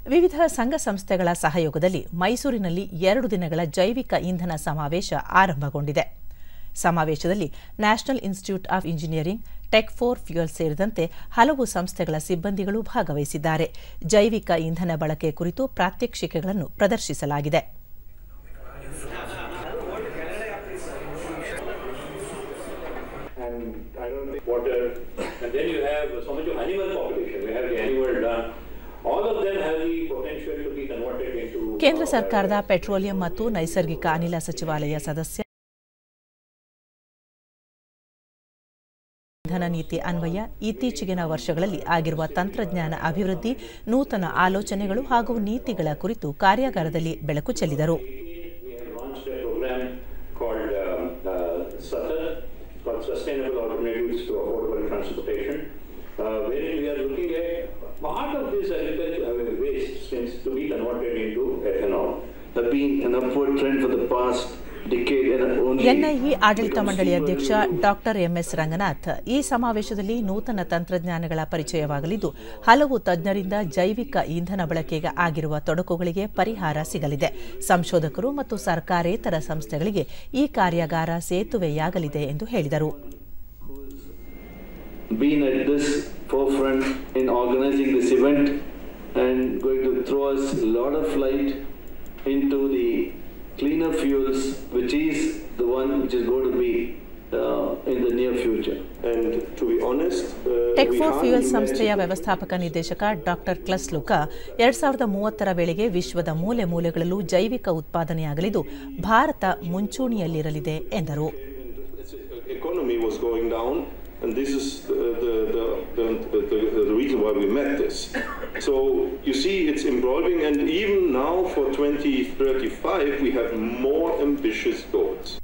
ವಿವಿಧ ಸಂಘ ಸಂಸ್ಥೆಗಳ ಸಹಯೋಗದಲ್ಲಿ ಮೈಸೂರಿನಲ್ಲಿ ಎರಡು ದಿನಗಳ ಜೈವಿಕ ಇಂಧನ ಸಮಾವೇಶ ಆರಂಭಗೊಂಡಿದೆ ಸಮಾವೇಶದಲ್ಲಿ national institute of engineering tech for fuel ಸೇರಿದಂತೆ ಹಲವು ಸಂಸ್ಥೆಗಳ ಸಿಬ್ಬಂದಿಗಳು ಭಾಗವಹಿಸಿದ್ದಾರೆ ಜೈವಿಕ ಇಂಧನ ಬಳಕೆ ಕುರಿತು ಪ್ರಾತ್ಯಕ್ಷಿಕೆಗಳನ್ನು ಪ್ರದರ್ಶಿಸಲಾಗಿದೆ and I don't think water, and then you have so much of animal population. We have the animal done. All of them have the potential to be converted into. ಕೇಂದ್ರ ಸರ್ಕಾರದ ಪೆಟ್ರೋಲಿಯಂ ಮತ್ತು ನೈಸರ್ಗಿಕ ಅನಿಲ ಸಚಿವಾಲಯ ಸದಸ್ಯ ಇಂಧನ ನೀತಿ ಅನ್ವಯ ಇತ್ತೀಚೆಗಿನ ವರ್ಷಗಳಲ್ಲಿ ಆಗಿರುವ ತಂತ್ರಜ್ಞಾನ ಅಭಿವೃದ್ಧಿ ನೂತನ ಆಲೋಚನೆಗಳು ಹಾಗೂ ನೀತಿಗಳ ಕುರಿತು ಕಾರ್ಯಾಗಾರದಲ್ಲಿ ಬೆಳಕು ಚೆಲ್ಲಿದರು We have launched a program called um, uh, SATAR, called Sustainable Alternatives to Affordable Transportation, uh, wherein we are looking at part of this agricultural uh, waste streams to be converted into ethanol. have been an upward trend for the past decade and only NIE ಆಡಳಿತ ಮಂಡಳಿ ಅಧ್ಯಕ್ಷ doctor MS Ranganath ಈ ಸಮಾವೇಶದಲ್ಲಿ ನೂತನ ತಂತ್ರಜ್ಞಾನಗಳ ಪರಿಚಯವಾಗಲಿದ್ದು ಹಲವು ತಜ್ಞರಿಂದ ಜೈವಿಕ ಇಂಧನ ಬಳಕೆಗೆ ಆಗಿರುವ ತೊಡಕುಗಳಿಗೆ ಪರಿಹಾರ ಸಿಗಲಿದೆ ಸಂಶೋಧಕರು ಮತ್ತು ಸರ್ಕಾರೇತರ ಸಂಸ್ಥೆಗಳಿಗೆ ಈ ಕಾರ್ಯಾಗಾರ ಸೇತುವೆಯಾಗಲಿದೆ ಎಂದು ಹೇಳಿದರು been at this forefront in organizing this event and going to throw us a lot of light into the cleaner fuels, which is the one which is going to be uh, in the near future. And to be honest, uh, tech we for hardly fuel imagine- ಸಂಸ್ಥೆಯ ವ್ಯವಸ್ಥಾಪಕ ನಿರ್ದೇಶಕ doctor ಕ್ಲಸ್ Luca ಎರಡ್ ಸಾವಿರದ ಮೂವತ್ತರ ವೇಳೆಗೆ ವಿಶ್ವದ ಮೂಲೆ ಮೂಲೆಗಳಲ್ಲೂ ಜೈವಿಕ ಉತ್ಪಾದನೆಯಾಗಲಿದ್ದು ಭಾರತ ಮುಂಚೂಣಿಯಲ್ಲಿರಲಿದೆ ಎಂದರು It's- economy was going down, and this is the, the, the, the, the, the reason why we met this. So you see, it's evolving, and even now for 2035, we have more ambitious goals.